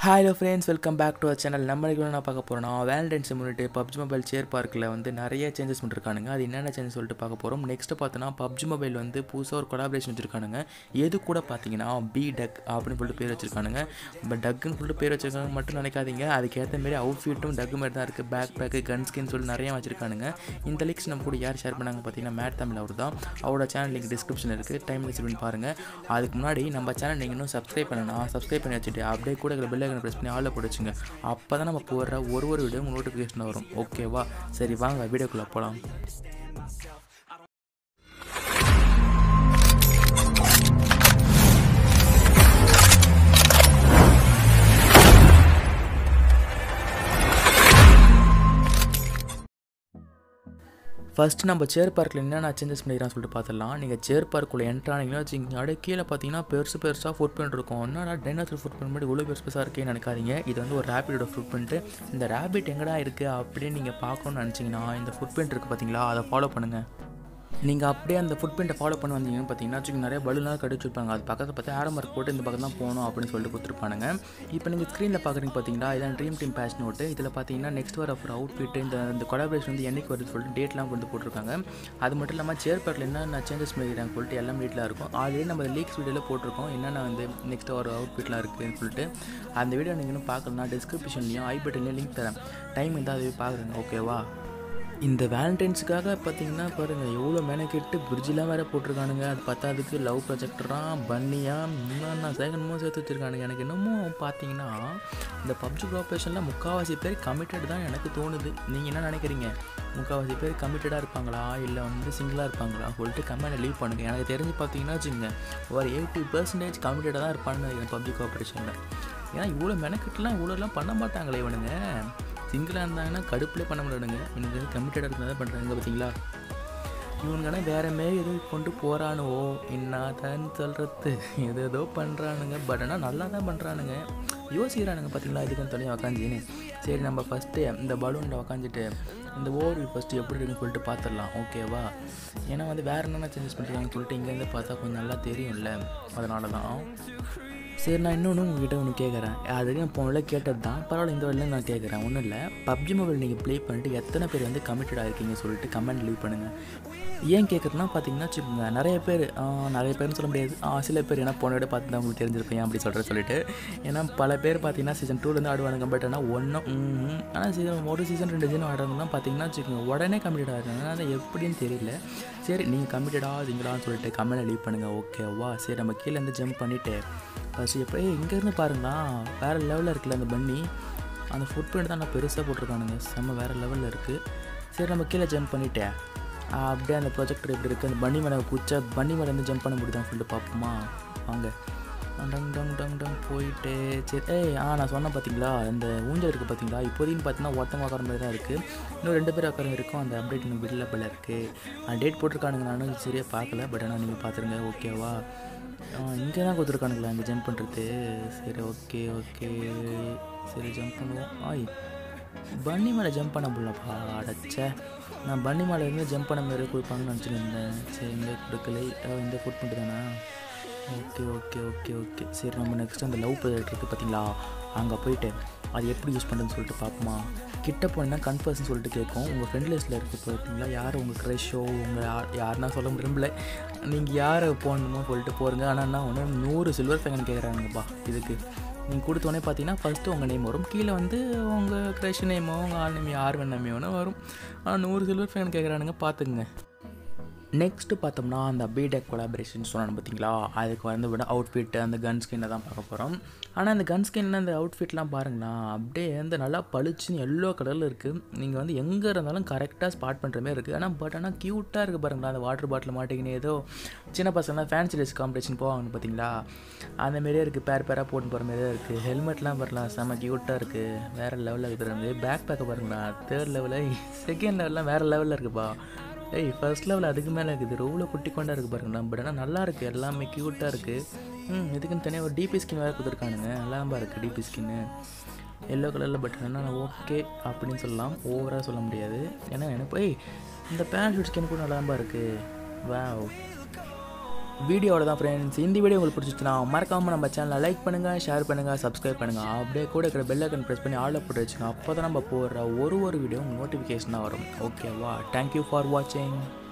hello friends welcome back to our channel நம்ம இன்னைக்கு என்ன பார்க்க போகிறோம்னா வேலண்டைன்ஸ் முன்னிட்டு பப்ஜி மொபைல் சேர் பார்க்கில் வந்து நிறைய சேஞ்சஸ் பண்ணிருக்கானுங்க அது என்னென்ன சேஞ்சஸ் சொல்லிட்டு பார்க்க போகிறோம் நெக்ஸ்ட் பார்த்தோன்னா பப்ஜி மொபைல் வந்து புதுசாக ஒரு கொலாபரேஷன் வச்சிருக்கானுங்க எது கூட பார்த்தீங்கன்னா பி டக் அப்படின்னு சொல்லிட்டு பேர் வச்சிருக்கானுங்க பட் டக்குன்னு சொல்லிட்டு பேர் வச்சிருக்காங்க மட்டும் நினைக்காதீங்க அதுக்கேற்ற மாரி அவுட்ஃபிட்டும் டக்கு மாதிரி தான் இருக்குது பேக் பேக்கு கன் ஸ்கின் சொல்லி நிறைய வச்சிருக்கானுங்க இந்த லிங்க்ஸ் நம்ம கூட யார் ஷேர் பண்ணாங்க பார்த்தீங்கன்னா மேட் தமிழ் அவர் தான் அவரோட சேனல் லிங்க் டிஸ்கிரிப்ஷன் இருக்குது டைம் பண்ணி பாருங்கள் அதுக்கு முன்னாடி நம்ம சேனல் நீங்கள் இன்னும் சப்ஸ்கிரைப் பண்ணணும் சப்ஸ்கிரைப் பண்ணி வச்சுட்டு அப்படியே கூட பெல் ஐக்கனை ப்ரெஸ் பண்ணி ஆளில் போட்டு வச்சுங்க அப்போ தான் நம்ம போடுற ஒரு ஒரு வீடியோ நோட்டிஃபிகேஷன் வரும் ஓகேவா சரி வாங்க வீடியோக்குள்ளே போகலாம் ஃபஸ்ட்டு நம்ம சேர் பார்க்கில் என்னென்ன சேஞ்சஸ் பண்ணிக்கிறான்னு சொல்லிட்டு பார்த்துடலாம் நீங்கள் சேர் பார்க்குள்ளே என்ட்ரு ஆனீங்கன்னா வச்சுக்கிங்க அப்படியே கீழே பார்த்தீங்கன்னா பெருசு பெருசாக ஃபுட் பிரிண்ட் இருக்கும் என்னடா டைனோசர் ஃபுட் பிரிண்ட் மாதிரி இவ்வளோ பெருசு பெருசாக இருக்கேன்னு நினைக்காதீங்க இது வந்து ஒரு ரேபிட்டோட ஃபுட் பிரிண்ட்டு இந்த ரேபிட் எங்கடா இருக்குது அப்படின்னு நீங்கள் பார்க்கணும்னு நினச்சிங்கன்னா இந்த ஃபுட் பிரிண்ட் இருக்குது பார்த்தீங்களா அதை ஃபாலோ பண்ணுங்கள் நீங்கள் அப்படியே அந்த ஃபுட் பிரிண்ட்டை ஃபாலோ பண்ணி வந்தீங்கன்னு பார்த்தீங்கன்னா வச்சுக்கோங்க நிறைய பலூனாக கடிச்சிருப்பாங்க அது பக்கத்தில் பார்த்து ஆரோ மார்க் போட்டு இந்த பக்கம் தான் போகணும் அப்படின்னு சொல்லிட்டு கொடுத்துருப்பானுங்க இப்போ நீங்கள் ஸ்க்ரீனில் பார்க்குறீங்க பார்த்தீங்களா இதான் ட்ரீம் டீம் பேஷ் நோட்டு இதில் பார்த்தீங்கன்னா நெக்ஸ்ட் வர ஒரு அவுட்ஃபிட் இந்த இந்த கொலாபரேஷன் வந்து என்னைக்கு வருது சொல்லிட்டு டேட்லாம் கொண்டு போட்டிருக்காங்க அது மட்டும் இல்லாமல் சேர் பேக்கில் என்னென்ன சேஞ்சஸ் பண்ணிக்கிறாங்க சொல்லிட்டு எல்லாம் டேட்டில் இருக்கும் ஆல்ரெடி நம்ம லீக்ஸ் வீடியோவில் போட்டிருக்கோம் என்னென்ன வந்து நெக்ஸ்ட் ஒரு அவுட்ஃபிட்லாம் இருக்குதுன்னு சொல்லிட்டு அந்த வீடியோ நீங்கள் இன்னும் பார்க்கலனா டிஸ்கிரிப்ஷன்லையும் ஐ பட்டன்லேயும் லிங்க் தரேன் டைம் இருந்தால் அதுவே பார்க்குறேங்க ஓகேவா இந்த வேலண்டைன்ஸுக்காக பார்த்தீங்கன்னா பாருங்கள் எவ்வளோ மெனக்கெட்டு பிரிட்ஜெலாம் வேறு போட்டிருக்கானுங்க அது பத்தாதுக்கு லவ் ப்ரொஜெக்டராக பன்னியாக இன்னும் சேகனமும் சேர்த்து வச்சுருக்கானுங்க எனக்கு என்னமோ பார்த்தீங்கன்னா இந்த பப்ஜி ப்ராப்பரேஷனில் முக்கால்வாசி பேர் கமிட்டட் தான் எனக்கு தோணுது நீங்கள் என்ன நினைக்கிறீங்க முக்கால்வாசி பேர் கமிட்டடாக இருப்பாங்களா இல்லை வந்து சிங்கிளாக இருப்பாங்களா சொல்லிட்டு கமெண்ட் லீவ் பண்ணுங்கள் எனக்கு தெரிஞ்சு பார்த்தீங்கன்னா வச்சுங்க ஒரு எயிட்டி பர்சன்டேஜ் கமிட்டடாக தான் இருப்பான்னு நினைக்கிறேன் பப்ஜி கோஆப்ரேஷனில் ஏன்னா இவ்வளோ மெனக்கெட்டுலாம் இவ்வளோலாம் பண்ண மாட்டாங்களே இவனுங்க சிங்கிளாக இருந்தாங்கன்னா கடுப்புலேயே பண்ண முடியாதுங்க எனக்கு வந்து கமிட்டடாக இருந்தால் தான் பண்ணுறாங்க பார்த்தீங்களா இவனுங்கன்னா வேறு மாரி எதுவும் கொண்டு போகிறானுவோ என்னதான்னு சொல்கிறது எது ஏதோ பண்ணுறானுங்க பட் ஆனால் நல்லா தான் பண்ணுறானுங்க யோசிக்கிறானுங்க பார்த்தீங்களா இதுக்குன்னு தனியாக உக்காந்துன்னு சரி நம்ம ஃபஸ்ட்டு இந்த பலூனில் உக்காந்துட்டு இந்த ஓவர் ஃபஸ்ட்டு எப்படி இருக்குன்னு சொல்லிட்டு பார்த்துடலாம் ஓகேவா ஏன்னா வந்து வேறு என்னென்ன சேஞ்சஸ் பண்ணுறாங்கன்னு சொல்லிட்டு இங்கேருந்து பார்த்தா கொஞ்சம் நல்லா தெரியும்ல அதனால தான் சரி நான் இன்னொன்று உங்ககிட்ட ஒன்று கேட்குறேன் அது வரைக்கும் போன கேட்டது தான் பரவாயில்ல இந்த வழியில் நான் கேட்குறேன் ஒன்றும் இல்லை பப்ஜி மொபைல் நீங்கள் ப்ளே பண்ணிட்டு எத்தனை பேர் வந்து கமிட்டட் ஆகிருக்கீங்க சொல்லிட்டு கமெண்ட் லீவ் பண்ணுங்கள் ஏன் கேட்குறேன்னா பார்த்தீங்கன்னா வச்சுக்கோங்க நிறைய பேர் நிறைய பேர்னு சொல்ல முடியாது சில பேர் ஏன்னா போன விட பார்த்து தான் உங்களுக்கு தெரிஞ்சிருப்பேன் அப்படி சொல்கிற சொல்லிட்டு ஏன்னா பல பேர் பார்த்தீங்கன்னா சீசன் டூலேருந்து ஆடுவானுங்க பட் ஆனால் ஒன்றும் ஆனால் சீசன் ஒரு சீசன் ரெண்டு சீசன் ஆடுறதுலாம் பார்த்தீங்கன்னா வச்சுக்கோங்க உடனே கமிட்டட் ஆகிறாங்க அது எப்படின்னு தெரியல சரி நீங்கள் கமிட்டடாக அதுங்களான்னு சொல்லிட்டு கமெண்ட் லீவ் பண்ணுங்கள் ஓகேவா சரி நம்ம கீழேருந்து ஜம்ப் பண்ணிவிட்டு ஃபஸ்ட்டு எப்படி இங்கேருந்து பாருங்களா வேறு லெவலில் இருக்குல்ல அந்த பண்ணி அந்த ஃபுட் பிரிண்ட் தான் நான் பெருசாக போட்டிருக்கானுங்க செம்ம வேறு லெவலில் இருக்குது சரி நம்ம கீழே ஜம்ப் பண்ணிவிட்டேன் அப்படியே அந்த ப்ரொஜெக்டர் எப்படி இருக்குது அந்த பண்ணி மேலே குச்சா பண்ணி மேலே இருந்து ஜம்ப் பண்ண முடியுதான்னு சொல்லிட்டு பார்ப்போமா வாங்க டங் டங் டங் டங் போயிட்டு சரி ஏய் ஆ நான் சொன்னேன் பார்த்தீங்களா இந்த ஊஞ்சல் இருக்குது பார்த்தீங்களா இப்போதைக்கு பார்த்தீங்கன்னா ஒருத்தவங்க உட்கார மாதிரி தான் இருக்குது இன்னும் ரெண்டு பேர் உட்கார இருக்கும் அந்த அப்டேட் இன்னும் பில்டப்பில் இருக்குது டேட் போட்டிருக்கானுங்க நானும் சரியாக பார்க்கல பட் ஆனால் நீங்கள் பார்த்துருங்க ஓகேவா இங்கே தான் கொடுத்துருக்கானுங்களா இங்கே ஜம்ப் பண்ணுறது சரி ஓகே ஓகே சரி ஜம்ப் பண்ணுவோம் ஆய் பன்னி மேலே ஜம்ப் பண்ண முடியலப்பா அடைச்ச நான் பன்னி மேலே இருந்து ஜம்ப் பண்ண மாதிரி கொடுப்பாங்கன்னு நினச்சிருந்தேன் சரி இங்கே கொடுக்கல இந்த ஃபுட் பண்ணிட்டு தானே ஓகே ஓகே ஓகே ஓகே சரி நம்ம நெக்ஸ்ட் அந்த லவ் ப்ராஜெக்ட் இருக்குது பார்த்தீங்களா அங்கே போயிட்டு அது எப்படி யூஸ் பண்ணுறதுன்னு சொல்லிட்டு பார்ப்போமா கிட்ட போனால் கன்ஃபர்ஸ்னு சொல்லிட்டு கேட்கும் உங்கள் ஃப்ரெண்ட் லிஸ்ட்டில் இருக்குது பார்த்தீங்களா யார் உங்கள் க்ரஷோ உங்கள் யார் யாருன்னா சொல்ல விரும்பல நீங்கள் யாரை போகணுமோ சொல்லிட்டு போகிறங்க ஆனால் என்ன ஒன்று நூறு சில்வர் ஃபேங்கன் கேட்குறாங்கப்பா இதுக்கு நீங்கள் கொடுத்தோடனே பார்த்தீங்கன்னா ஃபஸ்ட்டு உங்கள் நேம் வரும் கீழே வந்து உங்கள் க்ரஷ் நேமோ உங்கள் ஆள் நேம் யார் வேணாமே வேணும் வரும் ஆனால் நூறு சில்வர் ஃபேன் கேட்குறானுங்க பார்த்துக்குங்க நெக்ஸ்ட்டு பார்த்தோம்னா அந்த பிடெக் கொலாபரேஷன் சொன்னாங்க பார்த்தீங்களா அதுக்கு வந்து விட அவுட்ஃபிட் அந்த கன் ஸ்கின்னை தான் பார்க்க போகிறோம் ஆனால் அந்த கன் ஸ்கின்ல அந்த அவுட்ஃபிட்லாம் பாருங்களா அப்படியே வந்து நல்லா பளிச்சுன்னு எல்லோ கலரில் இருக்குது நீங்கள் வந்து எங்கே இருந்தாலும் கரெக்டாக ஸ்பாட் பண்ணுற மாதிரி இருக்குது ஆனால் பட் ஆனால் க்யூட்டாக இருக்குது பாருங்களா அந்த வாட்டர் பாட்டில் மாட்டிக்கின்னு ஏதோ சின்ன பசங்களாம் ஃபேன்சி ட்ரெஸ் காம்படிஷன் போவாங்க பார்த்தீங்களா அந்த மாரியே இருக்குது பேர் பேராக போட்டு போகிற மாதிரியே இருக்குது ஹெல்மெட்லாம் பாருலாம் செம்ம க்யூட்டாக இருக்குது வேறு லெவலில் இருக்குது பேக் பேக்கை பாருங்களா தேர்ட் லெவலில் செகண்ட் லெவல்லாம் வேறு லெவலில் இருக்குப்பா ஏய் ஃபர்ஸ்ட் லெவல் அதுக்கு மேலே இருக்குது எவ்வளோ குட்டி கொண்டா இருக்குது பாருங்களா பட் ஆனால் நல்லா இருக்குது எல்லாமே க்யூட்டாக இருக்குது ம் இதுக்குன்னு தனியாக ஒரு டிபி ஸ்கின் வேறு கொடுத்துருக்கானுங்க நல்லா தான் இருக்குது டிபி ஸ்கின்னு எல்லோ கலரில் பட் ஆனால் ஓகே அப்படின்னு சொல்லலாம் ஓவராக சொல்ல முடியாது ஏன்னா எனக்கு ஏய் இந்த பேண்ட் ஷூட் ஸ்கின் கூட நல்லா தான் இருக்குது வா வீடியோவோட தான் ஃப்ரெண்ட்ஸ் இந்த வீடியோ உங்களுக்கு பிடிச்சிச்சுன்னா மறக்காமல் நம்ம சேனலை லைக் பண்ணுங்கள் ஷேர் பண்ணுங்கள் சப்ஸ்கிரைப் பண்ணுங்கள் அப்படியே கூட இருக்கிற பெல் ஐக்கன் ப்ரெஸ் பண்ணி ஆளில் போட்டு வச்சுங்க அப்போ தான் நம்ம போடுற ஒரு ஒரு வீடியோ நோட்டிஃபிகேஷனாக வரும் ஓகேவா தேங்க்யூ ஃபார் வாட்சிங்